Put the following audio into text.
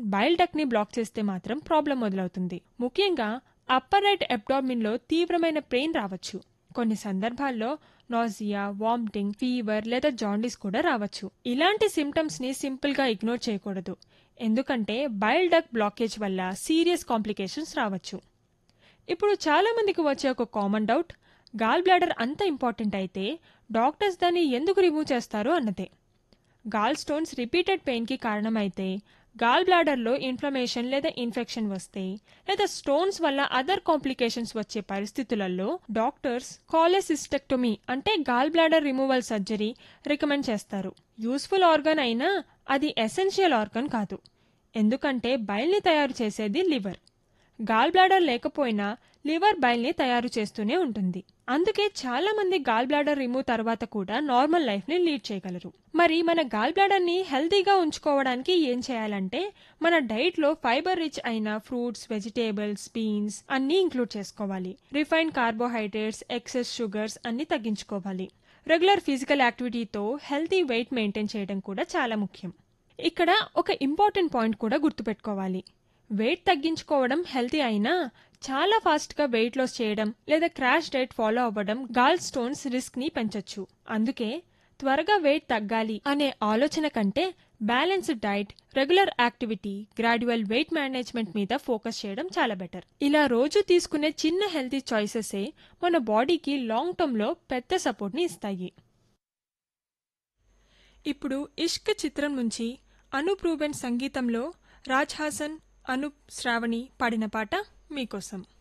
bile duct ని black చేస్తే మాత్రం ప్రాబ్లం మొదలవుతుంది ముఖ్యంగా అప్పర్ రైట్ అబ్డామిన్ లో తీవ్రమైన పెయిన్ రావచ్చు కొన్ని సందర్భాల్లో నాజియా వామిటింగ్ ఫీవర్ లేదా జాండీస్ కూడా రావచ్చు ఇలాంటి సిమ్టమ్స్ ని సింపుల్ గా ఇగ్నోర్ చేయకూడదు ఎందుకంటే బైల్ డక్ బ్లాకేజ్ వల్ల సీరియస్ కాంప్లికేషన్స్ రావచ్చు ఇప్పుడు చాలా మందికి వచ్చే ఒక కామన్ డౌట్ గాల్ బ్లాడర్ అంత ఇంపార్టెంట్ అయితే డాక్టర్స్ దాన్ని ఎందుకు రిమూవ్ చేస్తారు అన్నదే గాల్ స్టోన్స్ రిపీటెడ్ పెయిన్కి కారణమైతే గాల్ బ్లాడర్లో ఇన్ఫ్లమేషన్ లేదా ఇన్ఫెక్షన్ వస్తే లేదా స్టోన్స్ వల్ల అదర్ కాంప్లికేషన్స్ వచ్చే పరిస్థితులలో డాక్టర్స్ కాలెసిస్టెక్టొమీ అంటే gallbladder removal surgery recommend చేస్తారు యూస్ఫుల్ ఆర్గన్ అయినా అది ఎసెన్షియల్ ఆర్గన్ కాదు ఎందుకంటే బైల్ని తయారు చేసేది లివర్ గాల్ బ్లాడర్ లేకపోయినా లివర్ బైల్ని తయారు చేస్తూనే ఉంటుంది అందుకే చాలా మంది గాల్ బ్లాడర్ రిమూవ్ తర్వాత కూడా నార్మల్ లైఫ్ ని లీడ్ చేయగలరు మరి మన గాల్ బ్లాడర్ ని హెల్తీగా ఉంచుకోవడానికి ఏం చేయాలంటే మన డైట్ లో ఫైబర్ రిచ్ అయిన ఫ్రూట్స్ వెజిటేబుల్స్ బీన్స్ అన్నీ ఇంక్లూడ్ చేసుకోవాలి రిఫైన్డ్ కార్బోహైడ్రేట్స్ ఎక్సెస్ షుగర్స్ అన్ని తగ్గించుకోవాలి రెగ్యులర్ ఫిజికల్ యాక్టివిటీతో హెల్తీ వెయిట్ మెయింటైన్ చేయడం కూడా చాలా ముఖ్యం ఇక్కడ ఒక ఇంపార్టెంట్ పాయింట్ కూడా గుర్తుపెట్టుకోవాలి వెయిట్ తగ్గించుకోవడం హెల్తీ అయినా చాలా ఫాస్ట్గా వెయిట్ లాస్ చేయడం లేదా క్రాష్ డైట్ ఫాలో అవ్వడం గాల్ స్టోన్స్ రిస్క్ ని పెంచొచ్చు అందుకే త్వరగా వెయిట్ తగ్గాలి అనే ఆలోచన కంటే balanced diet regular activity gradual weight management మీద ఫోకస్ చేయడం చాలా బెటర్ ఇలా రోజు తీసుకునే చిన్న హెల్తీ చాయిసెసే మన బాడీకి లాంగ్ టర్మ్లో పెద్ద సపోర్ట్ని ఇస్తాయి ఇప్పుడు ఇష్క్ చిత్రం నుంచి అనూప్ రూబెన్ సంగీతంలో రాజ్ హాసన్ అనూప్ శ్రావణి పాడిన పాట మీకోసం